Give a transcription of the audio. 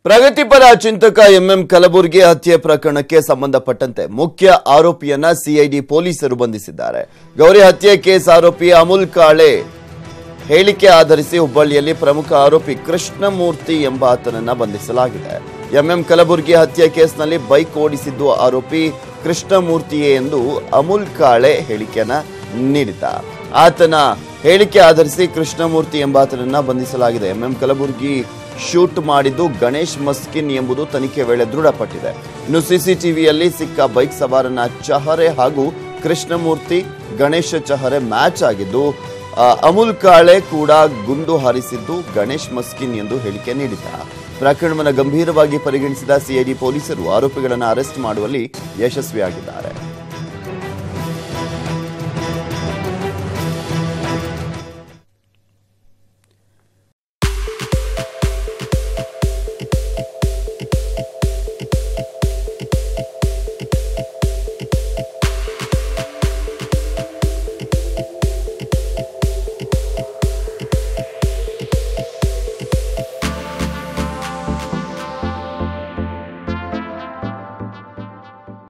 ಪ್ರಗತಿಪರ ಚಿಂತಕ ಎಂಎಂ ಕಲಬುರ್ಗಿ ಹತ್ಯೆ ಪ್ರಕರಣಕ್ಕೆ ಸಂಬಂಧಪಟ್ಟಂತೆ ಮುಖ್ಯ ಆರೋಪಿಯನ್ನ ಸಿಐಡಿ ಪೊಲೀಸರು ಬಂಧಿಸಿದ್ದಾರೆ ಗೌರಿ ಹತ್ಯೆ ಕೇಸ್ ಆರೋಪಿ ಅಮುಲ್ ಕಾಳೆ ಹೇಳಿಕೆ ಆಧರಿಸಿ ಹುಬ್ಬಳ್ಳಿಯಲ್ಲಿ ಪ್ರಮುಖ ಆರೋಪಿ ಕೃಷ್ಣಮೂರ್ತಿ ಎಂಬ ಆತನನ್ನ ಬಂಧಿಸಲಾಗಿದೆ ಎಂಎಂ ಕಲಬುರ್ಗಿ ಹತ್ಯೆ ಕೇಸ್ನಲ್ಲಿ ಬೈಕ್ ಓಡಿಸಿದ್ದು ಆರೋಪಿ ಕೃಷ್ಣಮೂರ್ತಿಯೇ ಎಂದು ಅಮುಲ್ ಕಾಳೆ ಹೇಳಿಕೆಯನ್ನ ನೀಡಿದ್ದ ಆತನ ಹೇಳಿಕೆ ಆಧರಿಸಿ ಕೃಷ್ಣಮೂರ್ತಿ ಎಂಬಾತನನ್ನ ಬಂಧಿಸಲಾಗಿದೆ ಎಂಎಂ ಕಲಬುರ್ಗಿ ಶೂಟ್ ಮಾಡಿದ್ದು ಗಣೇಶ್ ಮಸ್ಕಿನ್ ಎಂಬುದು ತನಿಖೆ ವೇಳೆ ದೃಢಪಟ್ಟಿದೆ ಇನ್ನು ಸಿಸಿಟಿವಿಯಲ್ಲಿ ಸಿಕ್ಕ ಬೈಕ್ ಸವಾರನ ಚಹರೆ ಹಾಗೂ ಕೃಷ್ಣಮೂರ್ತಿ ಗಣೇಶ ಚಹರೆ ಮ್ಯಾಚ್ ಆಗಿದ್ದು ಆ, ಅಮುಲ್ ಕಾಳೆ ಕೂಡ ಗುಂಡು ಹಾರಿಸಿದ್ದು ಗಣೇಶ್ ಮಸ್ಕಿನ್ ಎಂದು ಹೇಳಿಕೆ ನೀಡಿದ್ದ ಪ್ರಕರಣವನ್ನು ಗಂಭೀರವಾಗಿ ಪರಿಗಣಿಸಿದ ಸಿಐಡಿ ಪೊಲೀಸರು ಆರೋಪಿಗಳನ್ನು ಅರೆಸ್ಟ್ ಮಾಡುವಲ್ಲಿ ಯಶಸ್ವಿಯಾಗಿದ್ದಾರೆ